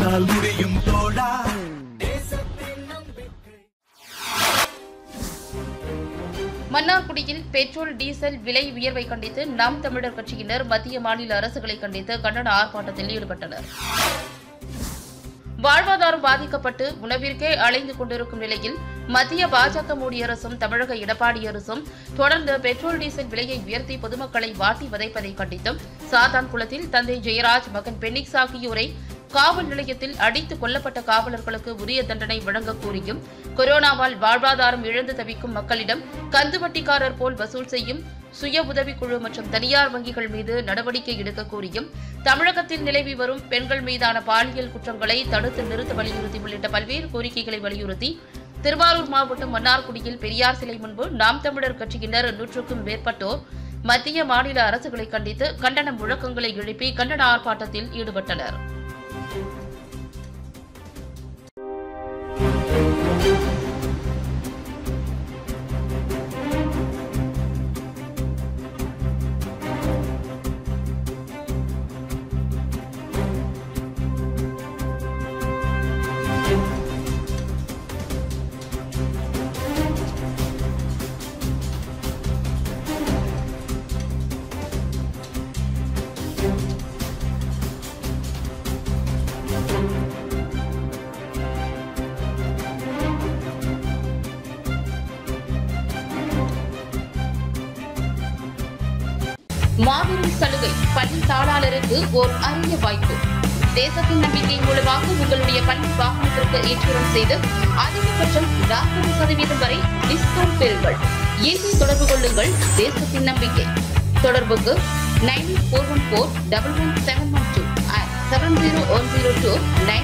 உன்னால் முடியும் தோழா மன்னார்குடியில் பெட்ரோல் டீசல் விலை உயர்வை கண்டித்து நாம் தமிழர் கட்சியினர் மத்திய மாநில அரசுகளை கண்டித்து கண்டன ஆர்ப்பாட்டத்தில் ஈடுபட்டனர் வாழ்வாதாரம் பாதிக்கப்பட்டு உணவிற்கே அலைந்து கொண்டிருக்கும் நிலையில் மத்திய பாஜக மோடி அரசும் தமிழக எடப்பாடி அரசும் தொடர்ந்து பெட்ரோல் டீசல் விலையை உயர்த்தி பொதுமக்களை வாட்டி வதைப்பதை கண்டித்தும் சாத்தான்குளத்தில் தந்தை ஜெயராஜ் மகன் பென்னிக்ஸ் ஆகியோரை காவல் நிலையத்தில் அடித்து கொல்லப்பட்ட காவலர்களுக்கு உரிய தண்டனை வழங்க கோரியும் கொரோனாவால் வாழ்வாதாரம் இழந்து தவிக்கும் மக்களிடம் கந்துவட்டிக்காரர் போல் வசூல் செய்யும் சுய உதவிக்குழு மற்றும் தனியார் வங்கிகள் மீது நடவடிக்கை எடுக்க கோரியும் தமிழகத்தில் நிலவி வரும் பெண்கள் மீதான பாலியல் குற்றங்களை தடுத்து நிறுத்த வலியுறுத்தி உள்ளிட்ட பல்வேறு கோரிக்கைகளை வலியுறுத்தி திருவாரூர் மாவட்டம் மன்னார்குடியில் பெரியார் சிலை முன்பு நாம் தமிழர் கட்சியினர் நூற்றுக்கும் மேற்பட்டோர் மத்திய மாநில அரசுகளை கண்டித்து கண்டன முழக்கங்களை எழுப்பி கண்டன ஆர்ப்பாட்டத்தில் ஈடுபட்டனர் மாபெரும் சலுகை பள்ளி தாளாளருக்கு ஓர் அரிய வாய்ப்பு தேசத்தின் நம்பிக்கை மூலமாக உங்களுடைய பள்ளி வாகனத்திற்கு ஏற்றுமதி செய்து அதிகபட்சம் நாற்பது சதவீதம் வரை டிஸ்கவுண்ட் பெறுங்கள் இன்று தொடர்பு கொள்ளுங்கள் தேசத்தின் நம்பிக்கை தொடர்புக்கு nine four one four double one seven one two seven zero one zero two nine